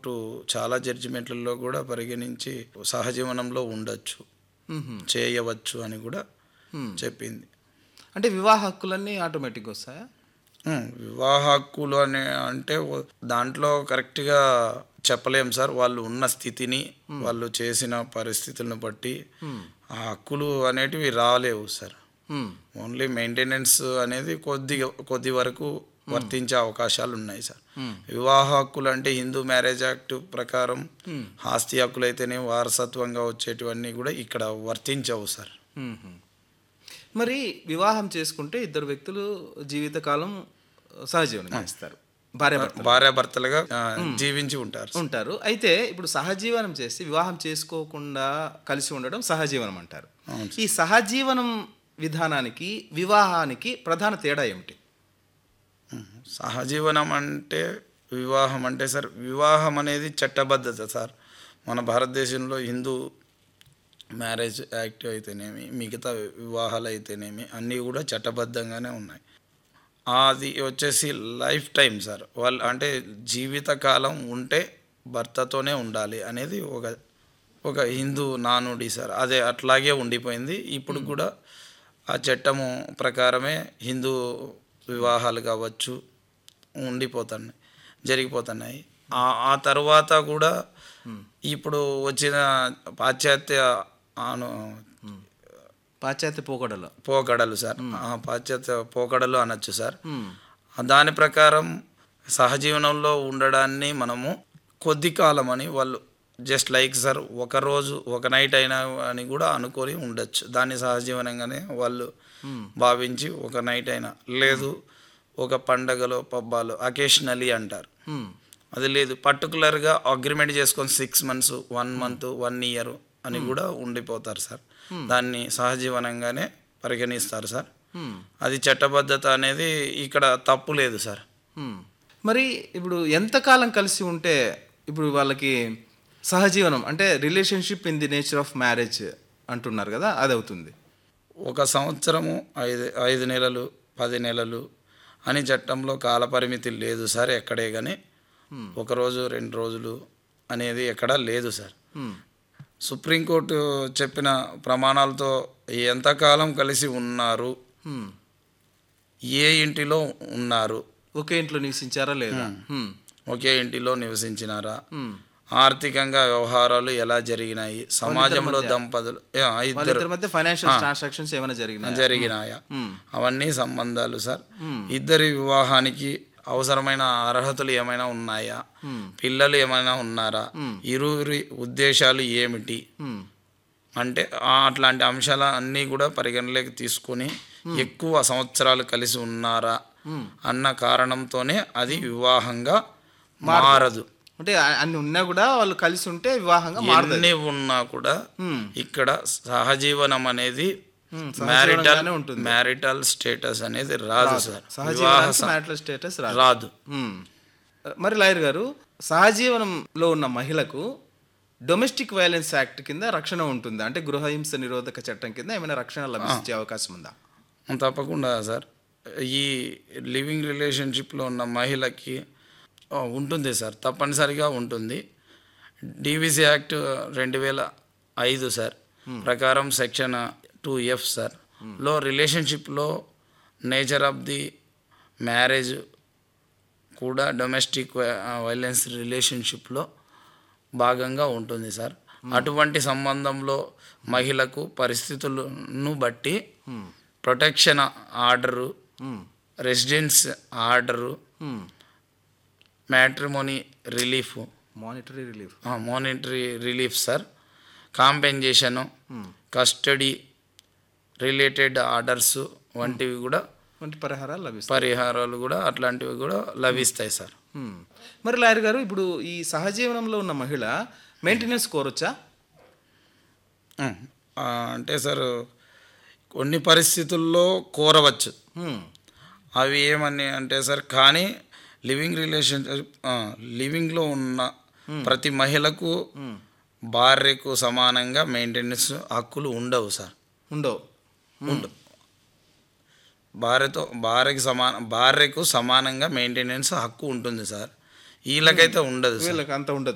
Court చాలా జడ్జిమెంట్లలో కూడా పరిగణించి సహజీవనంలో ఉండొచ్చు మ్మ్. చేయవచ్చు అని కూడా చెప్పింది అంటే వివాహ హక్కులన్నీ ఆటోమేటిక్గా వస్తాయా ఉమ్, వివాహ హక్కులు అని అంటే ఓ- దాంట్లో కరెక్ట్గా చెప్పలేం సార్ వాళ్ళు ఉన్న స్థితిని వాళ్ళు చేసిన పరిస్థితులను బట్టి ఆ హక్కులు అనేటివి రాలేవు సార్ మ్మ్. ఓన్లీ మెయింటెనెన్స్ అనేది కొద్ది కొద్ది వరకు వర్తించే అవకాశాలు ఉన్నాయి సార్ వివాహ హక్కులు అంటే హిందూ మ్యారేజ్ యాక్ట్ ప్రకారం ఆస్తి హక్కులు అయితేనే వారసత్వంగా వచ్చేటివన్నీ కూడా ఇక్కడ వర్తించవు సార్ మ్మ్. మరి వివాహం చేసుకుంటే ఇద్దరు వ్యక్తులు జీవితకాలం సహజీవనం చేస్తారు భార్యాభర్తలు భార్యాభర్తలుగా ఆ, జీవించి ఉంటారు సార్. ఉంటారు అయితే ఇప్పుడు సహజీవనం చేసి వివాహం చేసుకోకుండా కలిసి ఉండడం సహజీవనం అంటారు అవును ఈ సహజీవనం విధానానికి వివాహానికి ప్రధాన తేడా ఏమిటి సహజీవనం అంటే వివాహం అంటే సార్ వివాహం అనేది చట్టబద్ధత సార్ మన భారతదేశంలో హిందూ మ్యారేజ్ యాక్ట్ అయితేనేమి మిగతా వివాహాలు అయితేనేమి అన్నీ కూడా చట్టబద్ధంగానే ఉన్నాయి అది వచ్చేసి లైఫ్ టైం సార్ వాళ్ళు అంటే జీవితకాలం ఉంటే భర్తతోనే ఉండాలి అనేది ఒక ఒక హిందూ నానుడి సార్ అదే అట్లాగే ఉండిపోయింది ఇప్పుడు కూడా ఆ చట్టము ప్రకారమే హిందూ వివాహాలు కావచ్చు ఉండిపోతున్నాయి జరిగిపోతున్నాయి ఆ ఆ తర్వాత కూడా ఇప్పుడు వచ్చిన పాశ్చాత్య అను పాశ్చాత్య పోకడలో పోకడలు సార్ ఆ పాశ్చాత్య పోకడలు అనొచ్చు సార్ దాని ప్రకారం సహజీవనంలో ఉండడాన్ని మనము కొద్ది కాలం అని వాళ్ళు జస్ట్ లైక్ సార్ ఒక రోజు ఒక నైట్ అయినా అని కూడా అనుకొని ఉండొచ్చు దాన్ని సహజీవనంగానే వాళ్ళు భావించి ఒక నైట్ అయినా లేదు ఒక పండగలో పబ్బాలు అకేషనలీ అంటారు మ్మ్. అది లేదు పర్టికులర్గా అగ్రిమెంట్ చేసుకొని six months one month one year అని కూడా ఉండిపోతారు సార్ దాన్ని సహజీవనంగానే పరిగణిస్తారు సార్ మ్మ్. అది చట్టబద్ధత అనేది ఇక్కడ తప్పు లేదు సార్ మ్మ్. మరి ఇప్పుడు ఎంతకాలం కలిసి ఉంటే ఇప్పుడు వాళ్ళకి సహజీవనం అంటే relationship in the nature of marriage అంటున్నారు కదా అది అవుతుంది ఒక సంవత్సరము ఐదు ఐదు నెలలు పది నెలలు అని చట్టంలో కాలపరిమితి లేదు సార్ ఎక్కడే కానీ ఒక రోజు రెండు రోజులు అనేది ఎక్కడా లేదు సార్ మ్మ్. సుప్రీంకోర్టు చెప్పిన ప్రమాణాలతో ఎంతకాలం కలిసి ఉన్నారు మ్మ్. ఏ ఇంటిలో ఉన్నారు ఒకే ఇంట్లో నివసించారా లేదా మ్మ్. ఒకే ఇంటిలో నివసించినారా మ్మ్. ఆర్థికంగా వ్యవహారాలు ఎలా జరిగినాయి సమాజంలో దంపతులు ఏ, ఇద్దరు వాళ్ళిద్దరి మధ్య ఫైనాన్షియల్ ట్రాన్సాక్షన్స్ ఏమైనా జరిగినాయి జరిగినాయా అవన్నీ సంబంధాలు సార్ ఇద్దరి వివాహానికి అవసరమైన అర్హతలు ఏమైనా ఉన్నాయా పిల్లలు ఏమైనా ఉన్నారా ఇరువురి ఉద్దేశాలు ఏమిటి అంటే ఆ అట్లాంటి అంశాల అన్నీ కూడా పరిగణలోకి తీసుకొని ఎక్కువ సంవత్సరాలు కలిసి ఉన్నారా అన్న కారణంతోనే అది వివాహంగా మారదు అంటే ఆ- అన్ని ఉన్నా కూడా వాళ్ళు కలిసి ఉంటే వివాహంగా మారుతుంది ఎన్ని ఉన్నా కూడా మ్మ్. ఇక్కడ సహజీవనం అనేది మ్మ్. మ్యారిటల్ సహజీవనంగానే ఉంటుంది. మ్యారిటల్ స్టేటస్ అనేది రాదు సార్ వివాహ సహజీవనానికి స- మ్యారిటల్ స్టేటస్ రాదు రాదు మ్మ్. మరి లాయర్ గారు సహజీవనంలో ఉన్న మహిళకు డొమెస్టిక్ వైలెన్స్ యాక్ట్ కింద రక్షణ ఉంటుందా అంటే గృహహింస నిరోధక చట్టం కింద ఏమైనా రక్షణ లభించే అవకాశం ఉందా తప్పకుండా సార్ ఈ లివింగ్ రిలేషన్షిప్లో ఉన్న మహిళకి ఆ, ఉంటుంది సార్ తప్పనిసరిగా ఉంటుంది డివిసి యాక్ట్ రెండు వేల ఐదు సార్ ప్రకారం సెక్షన్ టూ ఎఫ్ సార్ లో రిలేషన్షిప్లో నేచర్ ఆఫ్ ది మ్యారేజ్ కూడా డొమెస్టిక్ వైలెన్స్ రిలేషన్షిప్లో భాగంగా ఉంటుంది సార్ అటువంటి సంబంధంలో మహిళకు పరిస్థితులను బట్టి protection order residence order matrimony relief monetary relief monetary relief sir compensation custody related orders వంటివి కూడా వంటి పరిహారాలు లభిస్తాయి పరిహారాలు కూడా అట్లాంటివి కూడా లభిస్తాయి సార్ మ్మ్. మరి లాయర్ గారు ఇప్పుడు ఈ సహజీవనంలో ఉన్న మహిళ మెయింటెనెన్స్ కోరొచ్చా ఉమ్. ఆ, అంటే సార్ కొన్ని పరిస్థితుల్లో కోరవచ్చు మ్మ్. అవి ఏమని అంటే సార్ కానీ లివింగ్ రిలేషన్షిప్ లివింగ్లో ఉన్న ప్రతి మహిళకు భార్యకు సమానంగా మెయింటెనెన్స్ హక్కులు ఉండవు సార్ ఉండవు ఉండవు భార్యతో భార్యకి సమాన భార్యకు సమానంగా మెయింటెనెన్స్ హక్కు ఉంటుంది సార్ వీళ్ళకైతే ఉండదు సార్ వీళ్ళకి అంత ఉండదు